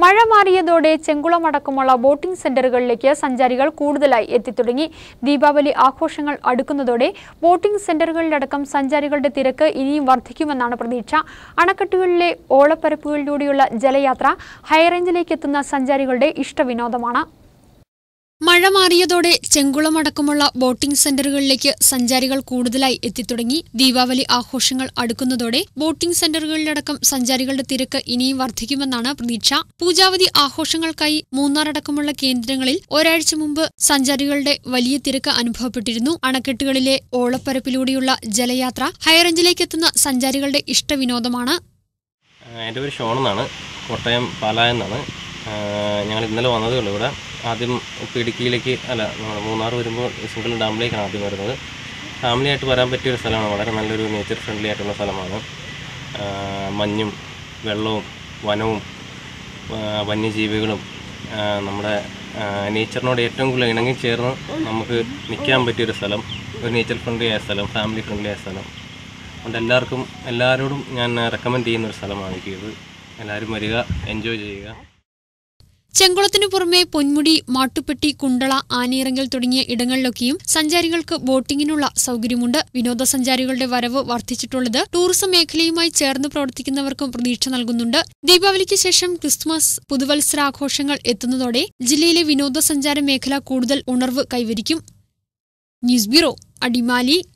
മഴ മാറിയതോടെ ചെങ്കുളം അടക്കമുള്ള ബോട്ടിംഗ് സെന്ററുകളിലേക്ക് സഞ്ചാരികൾ കൂടുതലായി എത്തിത്തുടങ്ങി ദീപാവലി ആഘോഷങ്ങൾ അടുക്കുന്നതോടെ ബോട്ടിംഗ് സെന്ററുകളിലടക്കം സഞ്ചാരികളുടെ തിരക്ക് ഇനിയും വർദ്ധിക്കുമെന്നാണ് പ്രതീക്ഷ അണക്കെട്ടുകളിലെ ഓളപ്പരപ്പുകളിലൂടെയുള്ള ജലയാത്ര ഹൈറേഞ്ചിലേക്ക് എത്തുന്ന സഞ്ചാരികളുടെ ഇഷ്ടവിനോദമാണ് മഴ മാറിയതോടെ ചെങ്കുളം അടക്കമുള്ള ബോട്ടിംഗ് സെന്ററുകളിലേക്ക് സഞ്ചാരികൾ കൂടുതലായി എത്തിത്തുടങ്ങി ദീപാവലി ആഘോഷങ്ങൾ അടുക്കുന്നതോടെ ബോട്ടിംഗ് സെന്ററുകളിലടക്കം സഞ്ചാരികളുടെ തിരക്ക് ഇനിയും വർദ്ധിക്കുമെന്നാണ് പ്രതീക്ഷ പൂജാവധി ആഘോഷങ്ങൾക്കായി മൂന്നാർ അടക്കമുള്ള കേന്ദ്രങ്ങളിൽ ഒരാഴ്ച മുമ്പ് സഞ്ചാരികളുടെ വലിയ തിരക്ക് അനുഭവപ്പെട്ടിരുന്നു അണക്കെട്ടുകളിലെ ഓളപ്പരപ്പിലൂടെയുള്ള ജലയാത്ര ഹൈറേഞ്ചിലേക്ക് എത്തുന്ന സഞ്ചാരികളുടെ ഇഷ്ടവിനോദമാണ് എൻ്റെ പേര് ഷോൺ എന്നാണ് കോട്ടയം പാലായം എന്നാണ് ഞങ്ങൾ ഇന്നലെ വന്നതേ ഉള്ളൂ ഇവിടെ ആദ്യം ഇപ്പോൾ ഇടുക്കിയിലേക്ക് അല്ല നമ്മൾ മൂന്നാർ വരുമ്പോൾ സിംഗിൾ ഡാമിലേക്കാണ് ആദ്യം വരുന്നത് ഫാമിലി ആയിട്ട് വരാൻ പറ്റിയ ഒരു സ്ഥലമാണ് വളരെ നല്ലൊരു നേച്ചർ ഫ്രണ്ട്ലി ആയിട്ടുള്ള സ്ഥലമാണ് ആ, മഞ്ഞും വെള്ളവും വനവും ആ, വന്യജീവികളും ആ, നമ്മുടെ ആ, നേച്ചറിനോട് ഏറ്റവും കൂടുതൽ ഇണങ്ങി ചേർന്ന് നമുക്ക് നിൽക്കാൻ പറ്റിയൊരു സ്ഥലം ഒരു നേച്ചർ ഫ്രണ്ട്ലി ആയ സ്ഥലം ഫാമിലി ഫ്രണ്ട്ലി ആയ സ്ഥലം അതുകൊണ്ട് എല്ലാവർക്കും എല്ലാവരോടും ഞാൻ റെക്കമെൻഡ് ചെയ്യുന്ന ഒരു സ്ഥലമാണ് ഇത് എല്ലാവരും വരിക എൻജോയ് ചെയ്യുക ചെങ്കുളത്തിനു പുറമെ പൊന്മുടി മാട്ടുപ്പെട്ടി കുണ്ടള ആനയിറങ്കൽ തുടങ്ങിയ ഇടങ്ങളിലൊക്കെയും സഞ്ചാരികൾക്ക് ബോട്ടിങ്ങിനുള്ള സൗകര്യമുണ്ട് വിനോദസഞ്ചാരികളുടെ വരവ് വർദ്ധിച്ചിട്ടുള്ളത് ടൂറിസം മേഖലയുമായി ചേർന്ന് പ്രവർത്തിക്കുന്നവർക്കും പ്രതീക്ഷ നൽകുന്നുണ്ട് ദീപാവലിക്ക് ശേഷം ക്രിസ്തുമസ് പുതുവത്സരാഘോഷങ്ങൾ എത്തുന്നതോടെ ജില്ലയിലെ വിനോദസഞ്ചാര മേഖല കൂടുതൽ ഉണർവ് കൈവരിക്കും ന്യൂസ് ബ്യൂറോ അടിമാലി